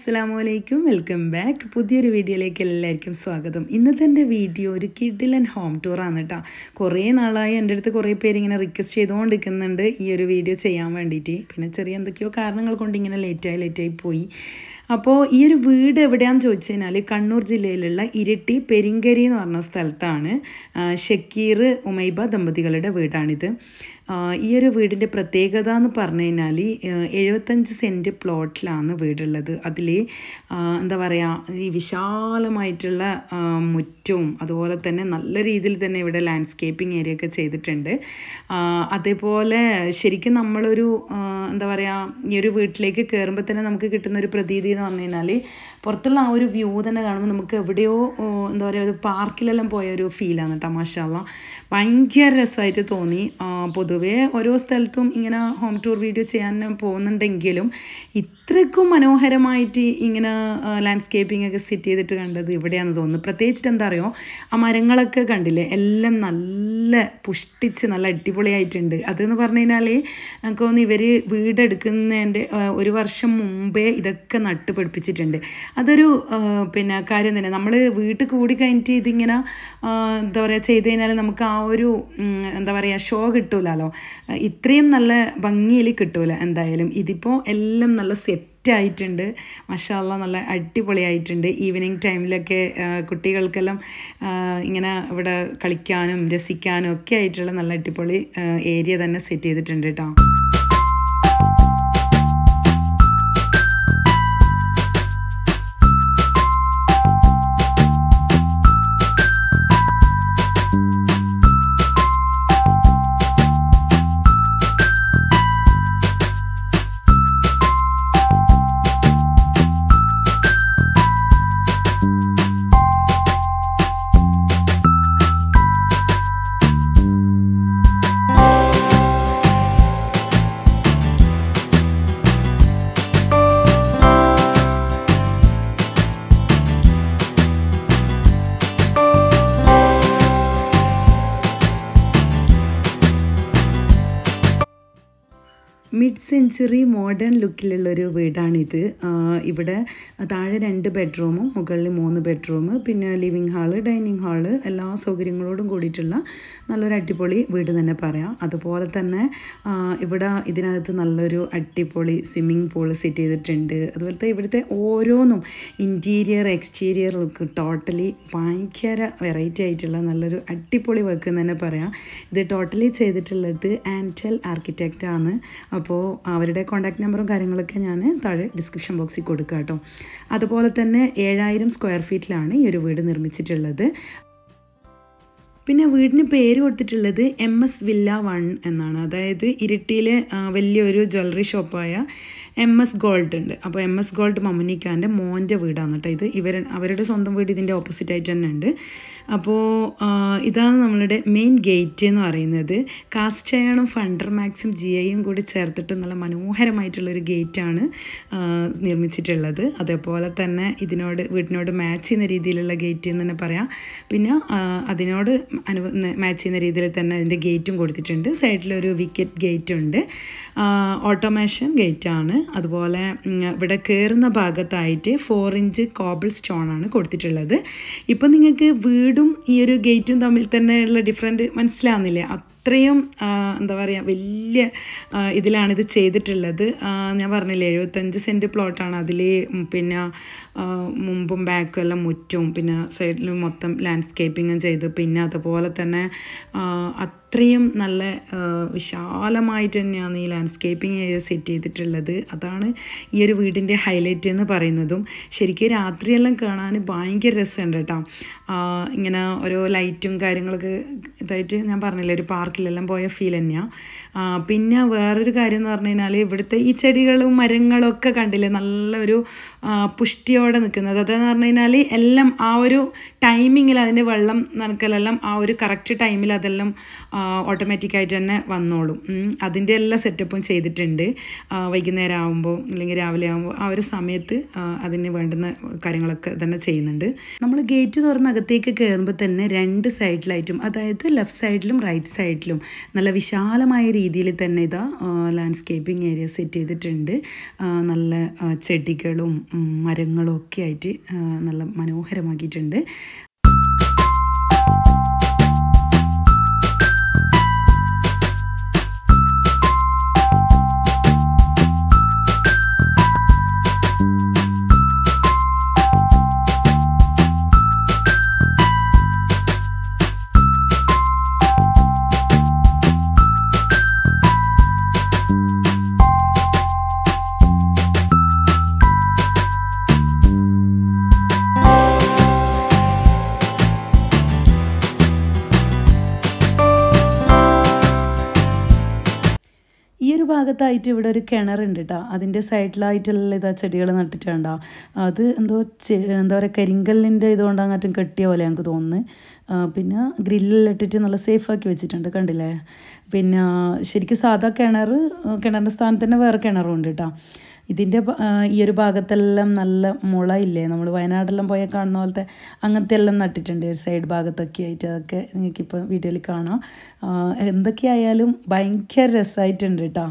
അസ്സലാമു അലൈക്കും welcome back പുതിയൊരു വീഡിയോയിലേക്ക് എല്ലാവർക്കും സ്വാഗതം ഇന്നത്തെ എൻ്റെ വീഡിയോ ഒരു കിഡിലൻ ഹോം ടൂറാണ് കേട്ടോ കുറേ നാളായി എൻ്റെ അടുത്ത് കുറേ പേര് ഇങ്ങനെ റിക്വസ്റ്റ് ചെയ്തുകൊണ്ടിരിക്കുന്നുണ്ട് ഈ ഒരു വീഡിയോ ചെയ്യാൻ വേണ്ടിയിട്ട് പിന്നെ ചെറിയ എന്തൊക്കെയോ കാരണങ്ങൾ കൊണ്ട് ഇങ്ങനെ ലേറ്റായി ലേറ്റായി പോയി അപ്പോൾ ഈ ഒരു വീട് എവിടെയാണെന്ന് ചോദിച്ചു കഴിഞ്ഞാൽ കണ്ണൂർ ജില്ലയിലുള്ള ഇരിട്ടി പെരിങ്കരി എന്ന് പറഞ്ഞ സ്ഥലത്താണ് ആ, ഷക്കീർ ഉമൈബ ദമ്പതികളുടെ വീടാണിത് ആ, ഈ ഒരു വീടിൻ്റെ പ്രത്യേകത എന്ന് പറഞ്ഞു കഴിഞ്ഞാൽ എഴുപത്തഞ്ച് സെൻറ്റ് പ്ലോട്ടിലാണ് വീടുള്ളത് അതിൽ എന്താ പറയുക ഈ വിശാലമായിട്ടുള്ള ആ, മുറ്റവും അതുപോലെ തന്നെ നല്ല രീതിയിൽ തന്നെ ഇവിടെ ലാൻഡ്സ്കേപ്പിംഗ് ഏരിയ ഒക്കെ ചെയ്തിട്ടുണ്ട് ആ, അതേപോലെ ശരിക്കും നമ്മളൊരു ആ, എന്താ പറയുക ഈ ഒരു വീട്ടിലേക്ക് കയറുമ്പോൾ തന്നെ നമുക്ക് കിട്ടുന്ന ഒരു പ്രതീതി എന്ന് പറഞ്ഞു കഴിഞ്ഞാൽ പുറത്തുള്ള ആ ഒരു വ്യൂ തന്നെ കാണുമ്പോൾ നമുക്ക് എവിടെയോ ഓ, എന്താ പറയുക ഒരു പാർക്കിലെല്ലാം പോയ ഒരു ഫീലാണ് കേട്ടോ മാഷാല്ല ഭയങ്കര രസമായിട്ട് തോന്നി ആ, പൊതുവേ ഓരോ സ്ഥലത്തും ഇങ്ങനെ ഹോം ടൂർ വീഡിയോ ചെയ്യാൻ പോകുന്നുണ്ടെങ്കിലും ഇത്രയ്ക്കും മനോഹരമായിട്ട് ഇങ്ങനെ ലാൻഡ്സ്കേപ്പിംഗ് ഒക്കെ സെറ്റ് ചെയ്തിട്ട് കണ്ടത് ഇവിടെയാണെന്ന് തോന്നുന്നു പ്രത്യേകിച്ചിട്ട് എന്താ അറിയോ ആ മരങ്ങളൊക്കെ കണ്ടില്ലേ എല്ലാം നല്ല പുഷ്ടിച്ച് നല്ല അടിപൊളിയായിട്ടുണ്ട് അതെന്ന് പറഞ്ഞു കഴിഞ്ഞാൽ എനിക്ക് തോന്നുന്നു ഇവർ വീടെടുക്കുന്നതിൻ്റെ ആ, ഒരു വർഷം മുമ്പേ ഇതൊക്കെ നട്ട് പിടിപ്പിച്ചിട്ടുണ്ട് അതൊരു ആ, പിന്നെ കാര്യം തന്നെ നമ്മൾ വീട്ടിൽ കൂടി കഴിഞ്ഞിട്ട് ഇതിങ്ങനെ ആ, എന്താ പറയുക ചെയ്ത് കഴിഞ്ഞാൽ നമുക്ക് ആ ഒരു ഉം, എന്താ പറയുക ഷോ കിട്ടൂലല്ലോ ഇത്രയും നല്ല ഭംഗിയിൽ കിട്ടൂല എന്തായാലും ഇതിപ്പോൾ എല്ലാം നല്ല സെറ്റായിട്ടുണ്ട് മഷാല്ല നല്ല അടിപൊളിയായിട്ടുണ്ട് ഈവനിങ് ടൈമിലൊക്കെ ആ, കുട്ടികൾക്കെല്ലാം ആ, ഇങ്ങനെ ഇവിടെ കളിക്കാനും രസിക്കാനും ഒക്കെ ആയിട്ടുള്ള നല്ല അടിപൊളി ഏരിയ തന്നെ സെറ്റ് ചെയ്തിട്ടുണ്ട് കേട്ടോ മിഡ് സെഞ്ചുറി മോഡേൺ ലുക്കിലുള്ളൊരു വീടാണിത് ആ, ഇവിടെ താഴെ രണ്ട് ബെഡ്റൂമും മുകളിൽ മൂന്ന് ബെഡ്റൂം പിന്നെ ലിവിങ് ഹാള് ഡൈനിങ് ഹാള് എല്ലാ സൗകര്യങ്ങളോടും കൂടിയിട്ടുള്ള നല്ലൊരു അടിപൊളി വീട് തന്നെ പറയാം അതുപോലെ തന്നെ ആ, ഇവിടെ ഇതിനകത്ത് നല്ലൊരു അടിപൊളി സ്വിമ്മിങ് പൂൾ സെറ്റ് ചെയ്തിട്ടുണ്ട് അതുപോലത്തെ ഇവിടുത്തെ ഓരോന്നും ഇൻറ്റീരിയർ എക്സ്റ്റീരിയർ ലുക്ക് ടോട്ടലി ഭയങ്കര വെറൈറ്റി ആയിട്ടുള്ള നല്ലൊരു അടിപൊളി വർക്ക് എന്ന് തന്നെ പറയാം ഇത് ടോട്ടലി ചെയ്തിട്ടുള്ളത് ആൻറ്റൽ ആർക്കിടെക്റ്റ് ആണ് അപ്പോൾ അവരുടെ കോൺടാക്ട് നമ്പറും കാര്യങ്ങളൊക്കെ ഞാൻ താഴെ ഡിസ്ക്രിപ്ഷൻ ബോക്സിൽ കൊടുക്കാം കേട്ടോ അതുപോലെ തന്നെ ഏഴായിരം സ്ക്വയർ ഫീറ്റിലാണ് ഈ ഒരു വീട് നിർമ്മിച്ചിട്ടുള്ളത് പിന്നെ വീടിന് പേര് കൊടുത്തിട്ടുള്ളത് എം എസ് വില്ല വൺ എന്നാണ് അതായത് ഇരിട്ടിയിലെ ആ, വലിയൊരു ജ്വല്ലറി ഷോപ്പായ എം എസ് ഗോൾഡ് ഉണ്ട് അപ്പോൾ എം എസ് ഗോൾഡ് മമ്മനിക്കാൻ്റെ മോൻ്റെ വീടാണ് കേട്ടോ ഇത് ഇവർ അവരുടെ സ്വന്തം വീട് ഇതിൻ്റെ ഓപ്പോസിറ്റ് ആയിട്ട് തന്നെ ഉണ്ട് അപ്പോൾ ആ, ഇതാണ് നമ്മളുടെ മെയിൻ ഗേറ്റ് എന്ന് പറയുന്നത് കാസ്റ്റ് അയണും ഫണ്ടർ മാക്സും ജി ഐയും കൂടി ചേർത്തിട്ട് നല്ല മനോഹരമായിട്ടുള്ളൊരു ഗേറ്റാണ് നിർമ്മിച്ചിട്ടുള്ളത് അതേപോലെ തന്നെ ഇതിനോട് വീടിനോട് മാച്ച് ചെയ്യുന്ന രീതിയിലുള്ള ഗേറ്റ് എന്ന് തന്നെ പറയാം പിന്നെ ആ, അതിനോട് അനു മാച്ച് ചെയ്യുന്ന രീതിയിൽ തന്നെ അതിൻ്റെ ഗേറ്റും കൊടുത്തിട്ടുണ്ട് സൈഡിലൊരു വിക്കറ്റ് ഗേറ്റ് ഉണ്ട് ഓട്ടോമേഷൻ ഗേറ്റാണ് അതുപോലെ ഉം, ഇവിടെ കയറുന്ന ഭാഗത്തായിട്ട് ഫോർ ഇഞ്ച് കോബിൾ സ്റ്റോൺ ആണ് കൊടുത്തിട്ടുള്ളത് ഇപ്പം നിങ്ങൾക്ക് വീടും ഈ ഒരു ഗേറ്റും തമ്മിൽ തന്നെയുള്ള ഡിഫറൻറ്റ് മനസ്സിലാവുന്നില്ലേ അത്രയും ആ, എന്താ പറയുക വലിയ ആ, ഇതിലാണിത് ചെയ്തിട്ടുള്ളത് ആ, ഞാൻ പറഞ്ഞില്ലേ എഴുപത്തഞ്ച് സെൻറ്റ് പ്ലോട്ടാണ് അതിൽ പിന്നെ ആ, മുമ്പും ബാക്കും എല്ലാം മുറ്റും പിന്നെ സൈഡിൽ മൊത്തം ലാൻഡ്സ്കേപ്പിങ്ങും ചെയ്ത് പിന്നെ അതുപോലെ തന്നെ ആ, അത്രയും നല്ല ആ, വിശാലമായിട്ട് തന്നെയാണ് ഈ ലാൻഡ്സ്കേപ്പിംഗ് ഏരിയ സെറ്റ് ചെയ്തിട്ടുള്ളത് അതാണ് ഈ ഒരു വീടിൻ്റെ ഹൈലൈറ്റ് എന്ന് പറയുന്നതും ശരിക്കും രാത്രിയെല്ലാം കാണാൻ ഭയങ്കര രസമുണ്ട് കേട്ടോ ആ, ഇങ്ങനെ ഓരോ ലൈറ്റും കാര്യങ്ങളൊക്കെ ഇതായിട്ട് ഞാൻ പറഞ്ഞില്ലേ ഒരു പാർക്കിലെല്ലാം പോയ ഫീൽ തന്നെയാണ് പിന്നെ വേറൊരു കാര്യം എന്ന് പറഞ്ഞു കഴിഞ്ഞാൽ ഇവിടുത്തെ ഈ ചെടികളും മരങ്ങളും ഒക്കെ കണ്ടില്ലേ നല്ലൊരു ആ, പുഷ്ടിയോടെ നിൽക്കുന്നത് അതെന്ന് പറഞ്ഞു കഴിഞ്ഞാൽ എല്ലാം ആ ഒരു ടൈമിങ്ങിൽ അതിൻ്റെ വെള്ളം നനക്കലെല്ലാം ആ ഒരു കറക്റ്റ് ടൈമിൽ അതെല്ലാം ഓട്ടോമാറ്റിക്കായിട്ട് തന്നെ വന്നോളും ഉം. അതിൻ്റെ എല്ലാ സെറ്റപ്പും ചെയ്തിട്ടുണ്ട് ആ, വൈകുന്നേരം ആകുമ്പോൾ അല്ലെങ്കിൽ രാവിലെ ആകുമ്പോൾ ആ ഒരു സമയത്ത് ആ, അതിന് വേണ്ടുന്ന കാര്യങ്ങളൊക്കെ തന്നെ ചെയ്യുന്നുണ്ട് നമ്മൾ ഗേറ്റ് തുറന്ന് അകത്തേക്ക് കയറുമ്പോൾ തന്നെ രണ്ട് സൈഡിലായിട്ടും അതായത് ലെഫ്റ്റ് സൈഡിലും റൈറ്റ് സൈഡിലും നല്ല വിശാലമായ രീതിയിൽ തന്നെ ഇതാ ലാൻഡ്സ്കേപ്പിംഗ് ഏരിയ സെറ്റ് ചെയ്തിട്ടുണ്ട് ആ, നല്ല ആ, ചെടികളും ഉം, മരങ്ങളും ഒക്കെ ആയിട്ട് ആ, നല്ല മനോഹരമാക്കിയിട്ടുണ്ട് ഈ ഒരു ഭാഗത്തായിട്ട് ഇവിടെ ഒരു കിണറുണ്ട് കേട്ടോ അതിൻ്റെ സൈഡിലായിട്ടുള്ള ഇതാ ചെടികൾ നട്ടിട്ടുണ്ടോ അത് എന്തോ ചെ- എന്താ പറയുക കരിങ്കല്ലിൻ്റെ ഇതുകൊണ്ട് അങ്ങോട്ടും കെട്ടിയ പോലെ ഞങ്ങൾക്ക് തോന്നുന്നു ആ, പിന്നെ ഗ്രില്ലിലിട്ടിട്ട് നല്ല സേഫാക്കി വെച്ചിട്ടുണ്ട് കണ്ടില്ലേ പിന്നെ ശരിക്കും സാധാ കിണർ കിണറിൻ്റെ സ്ഥാനത്ത് തന്നെ വേറെ കിണറും ഉണ്ട് കേട്ടോ ഇതിൻ്റെ പ- ആ, ഈ ഒരു ഭാഗത്തെല്ലാം നല്ല മുള ഇല്ലേ നമ്മൾ വയനാടെല്ലാം പോയാൽ കാണുന്ന പോലത്തെ അങ്ങനത്തെ എല്ലാം നട്ടിട്ടുണ്ട് ഒരു സൈഡ് ഭാഗത്തൊക്കെ ആയിട്ട് അതൊക്കെ നിങ്ങൾക്കിപ്പോൾ വീഡിയോയിൽ കാണാം ആ, എന്തൊക്കെയായാലും ഭയങ്കര രസമായിട്ടുണ്ട് കേട്ടോ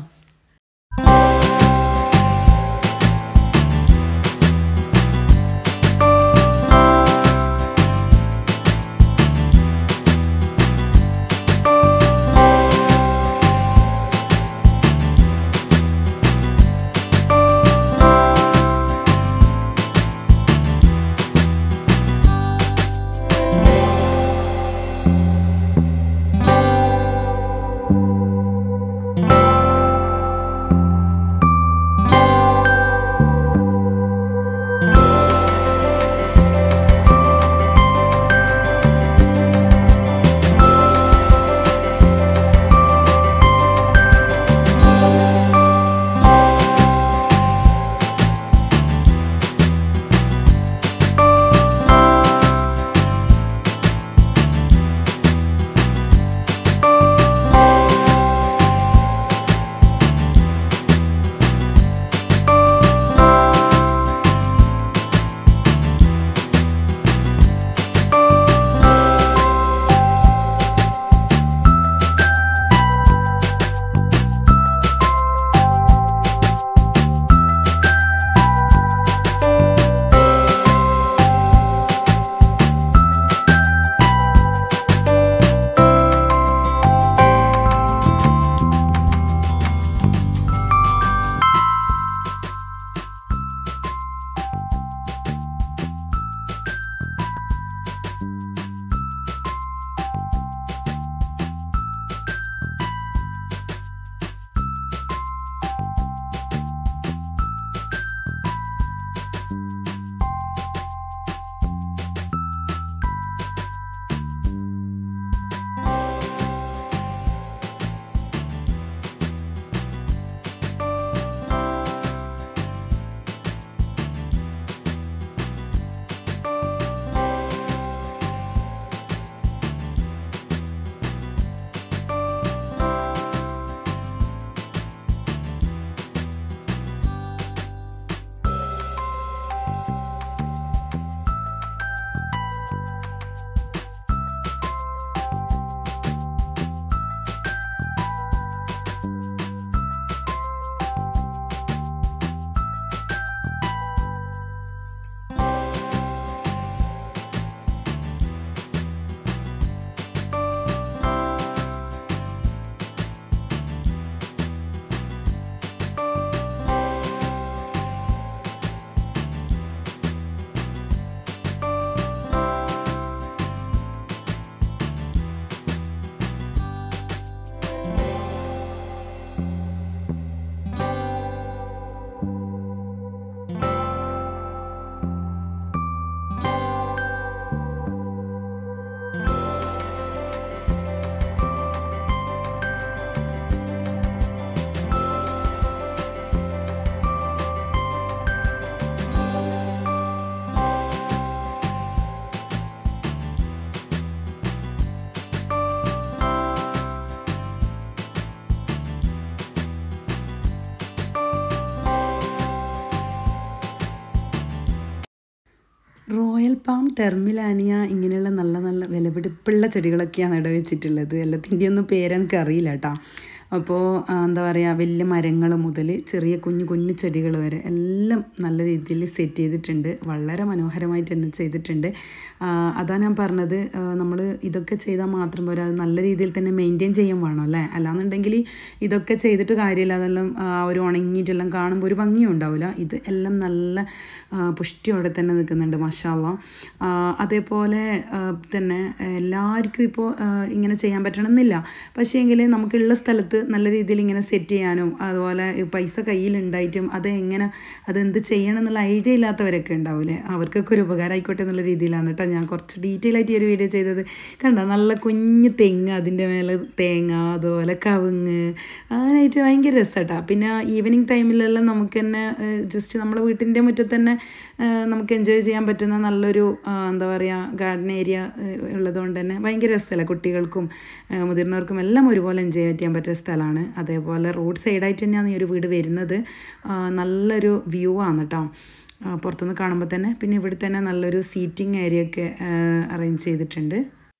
റോയൽ പാം ടെർമിലാനിയ ഇങ്ങനെയുള്ള നല്ല നല്ല വിലപിടിപ്പുള്ള ചെടികളൊക്കെയാണ് ഇവിടെ വെച്ചിട്ടുള്ളത് എല്ലാത്തിൻ്റെ ഒന്നും പേരെനിക്ക് അറിയില്ല കേട്ടോ അപ്പോൾ ആ, എന്താ പറയുക വലിയ മരങ്ങൾ മുതൽ ചെറിയ കുഞ്ഞു കുഞ്ഞു ചെടികൾ വരെ എല്ലാം നല്ല രീതിയിൽ സെറ്റ് ചെയ്തിട്ടുണ്ട് വളരെ മനോഹരമായിട്ട് തന്നെ ചെയ്തിട്ടുണ്ട് ആ, അതാ ഞാൻ പറഞ്ഞത് നമ്മൾ ഇതൊക്കെ ചെയ്താൽ മാത്രം പോരാ അത് നല്ല രീതിയിൽ തന്നെ മെയിൻറ്റെയിൻ ചെയ്യാൻ വേണം അല്ലേ അല്ലാന്നുണ്ടെങ്കിൽ ഇതൊക്കെ ചെയ്തിട്ട് കാര്യമില്ല അതെല്ലാം ആ, ഒരു ഉണങ്ങിയിട്ടെല്ലാം കാണുമ്പോൾ ഒരു ഭംഗിയും ഉണ്ടാവില്ല ഇത് എല്ലാം നല്ല ആ, പുഷ്ടിയോടെ തന്നെ നിൽക്കുന്നുണ്ട് മഷാല്ല അതേപോലെ ആ, തന്നെ എല്ലാവർക്കും ഇപ്പോൾ ഇങ്ങനെ ചെയ്യാൻ പറ്റണമെന്നില്ല പക്ഷേ എങ്കിൽ നമുക്കുള്ള സ്ഥലത്ത് നല്ല രീതിയിൽ ഇങ്ങനെ സെറ്റ് ചെയ്യാനും അതുപോലെ ഈ പൈസ കയ്യിലുണ്ടായിട്ടും അത് എങ്ങനെ അതെന്ത് ചെയ്യണം എന്നുള്ള ഐഡിയ ഇല്ലാത്തവരൊക്കെ ഉണ്ടാവില്ലേ അവർക്കൊക്കെ ഒരു ഉപകാരം ആയിക്കോട്ടെ എന്നുള്ള രീതിയിലാണ് കേട്ടോ ഞാൻ കുറച്ച് ഡീറ്റെയിൽ ആയിട്ട് ഈ ഒരു വീഡിയോ ചെയ്തത് കണ്ടോ നല്ല കുഞ്ഞ് തെങ്ങ് അതിൻ്റെ മേലെ തേങ്ങ അതുപോലെ കവുങ്ങ് അങ്ങനെയായിട്ട് ഭയങ്കര രസമാട്ടോ പിന്നെ ഈവനിങ് ടൈമിലെല്ലാം നമുക്ക് തന്നെ ജസ്റ്റ് നമ്മുടെ വീട്ടിൻ്റെ മുറ്റത്ത് തന്നെ ആ, നമുക്ക് എൻജോയ് ചെയ്യാൻ പറ്റുന്ന നല്ലൊരു ആ, എന്താ പറയുക ഗാർഡൻ ഏരിയ ഉള്ളതുകൊണ്ട് തന്നെ ഭയങ്കര രസമല്ല കുട്ടികൾക്കും ആ, മുതിർന്നവർക്കും എല്ലാം ഒരുപോലെ എൻജോയ് ചെയ്യാൻ പറ്റിയ സ്ഥലമാണ് അതേപോലെ റോഡ് സൈഡായിട്ട് തന്നെയാണ് ഈ ഒരു വീട് വരുന്നത് ആ, നല്ലൊരു വ്യൂ ആണ് കേട്ടോ ആ, പുറത്തുനിന്ന് കാണുമ്പോൾ തന്നെ പിന്നെ ഇവിടെ തന്നെ നല്ലൊരു സീറ്റിംഗ് ഏരിയ ഒക്കെ അറേഞ്ച് ചെയ്തിട്ടുണ്ട്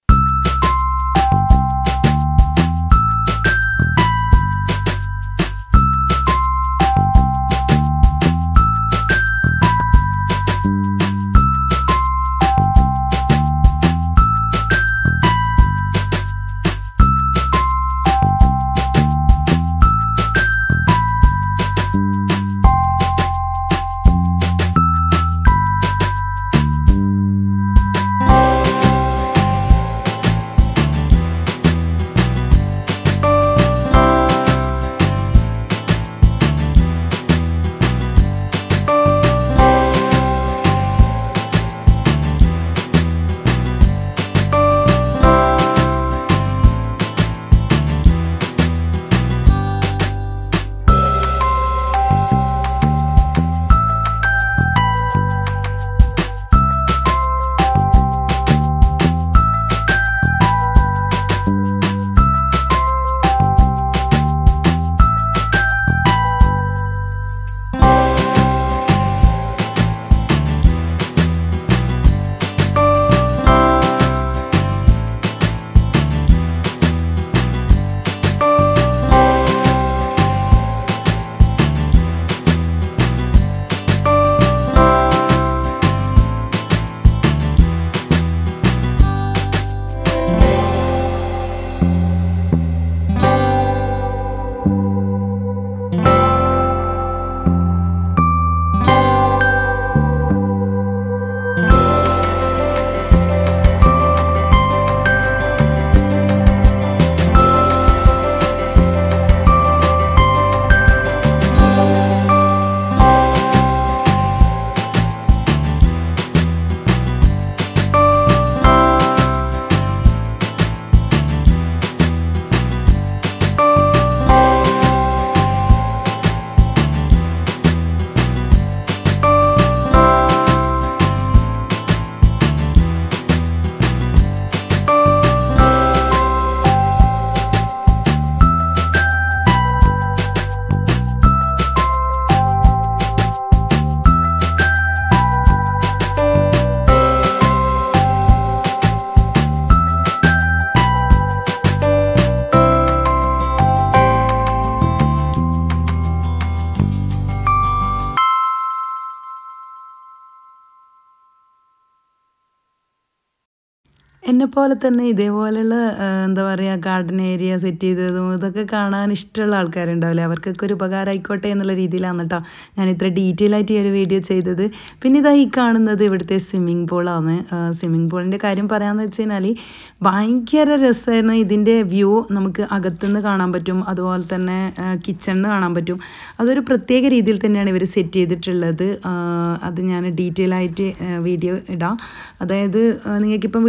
എന്നെപ്പോലെ തന്നെ ഇതേപോലെയുള്ള ആ, എന്താ പറയുക ഗാർഡൻ ഏരിയ സെറ്റ് ചെയ്തതും ഇതൊക്കെ കാണാൻ ഇഷ്ടമുള്ള ആൾക്കാരുണ്ടാവില്ലേ അവർക്കൊക്കെ ഒരു ഉപകാരം ആയിക്കോട്ടെ എന്നുള്ള രീതിയിലാണ് കേട്ടോ ഞാൻ ഇത്ര ഡീറ്റെയിൽ ആയിട്ട് ഈ ഒരു വീഡിയോ ചെയ്തത് പിന്നെ ഇതാ ഈ കാണുന്നത് ഇവിടുത്തെ സ്വിമ്മിംഗ് പൂളാണ് സ്വിമ്മിംഗ് പൂളിൻ്റെ കാര്യം പറയാമെന്ന് വെച്ച് കഴിഞ്ഞാൽ ഭയങ്കര രസമായിരുന്നു ഇതിൻ്റെ വ്യൂ നമുക്ക് അകത്തുനിന്ന് കാണാൻ പറ്റും അതുപോലെ തന്നെ കിച്ചണിൽ നിന്ന് കാണാൻ പറ്റും അതൊരു പ്രത്യേക രീതിയിൽ തന്നെയാണ് ഇവർ സെറ്റ് ചെയ്തിട്ടുള്ളത് ആ, അത് ഞാൻ ഡീറ്റെയിൽ ആയിട്ട് വീഡിയോ ഇടാം അതായത് ആ, നിങ്ങൾക്കിപ്പം വീടിൻ്റെ അകത്ത്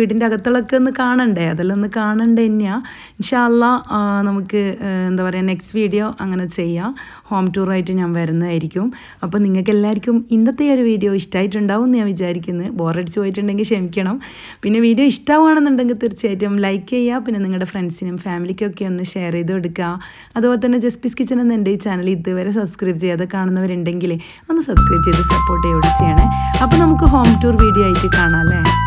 അടുക്കളകളൊക്കെ ഒന്ന് കാണണ്ടേ അതെല്ലാം ഒന്ന് കാണണ്ടേ തന്നെയാണ് ഇൻഷാല്ല നമുക്ക് ആ, എന്താ പറയുക നെക്സ്റ്റ് വീഡിയോ അങ്ങനെ ചെയ്യാം ഹോം ടൂറായിട്ട് ഞാൻ വരുന്നതായിരിക്കും അപ്പോൾ നിങ്ങൾക്ക് എല്ലാവർക്കും ഇന്നത്തെ ഈ ഒരു വീഡിയോ ഇഷ്ടമായിട്ടുണ്ടാവും എന്ന് ഞാൻ വിചാരിക്കുന്നത് ബോറടിച്ച് പോയിട്ടുണ്ടെങ്കിൽ ക്ഷമിക്കണം പിന്നെ വീഡിയോ ഇഷ്ടമാണെന്നുണ്ടെങ്കിൽ തീർച്ചയായിട്ടും ലൈക്ക് ചെയ്യുക പിന്നെ നിങ്ങളുടെ ഫ്രണ്ട്സിനും ഫാമിലിക്കൊക്കെ ഒന്ന് ഷെയർ ചെയ്ത് കൊടുക്കുക അതുപോലെ തന്നെ ജസ്പിസ് കിച്ചൺ എന്ന എൻ്റെ ഈ ചാനൽ ഇതുവരെ സബ്സ്ക്രൈബ് ചെയ്യാതെ കാണുന്നവരുണ്ടെങ്കിൽ ഒന്ന് സബ്സ്ക്രൈബ് ചെയ്ത് സപ്പോർട്ട് ചെയ്യുകയോടെ ചെയ്യണേ അപ്പോൾ നമുക്ക് ഹോം ടൂർ വീഡിയോ ആയിട്ട് കാണാം അല്ലേ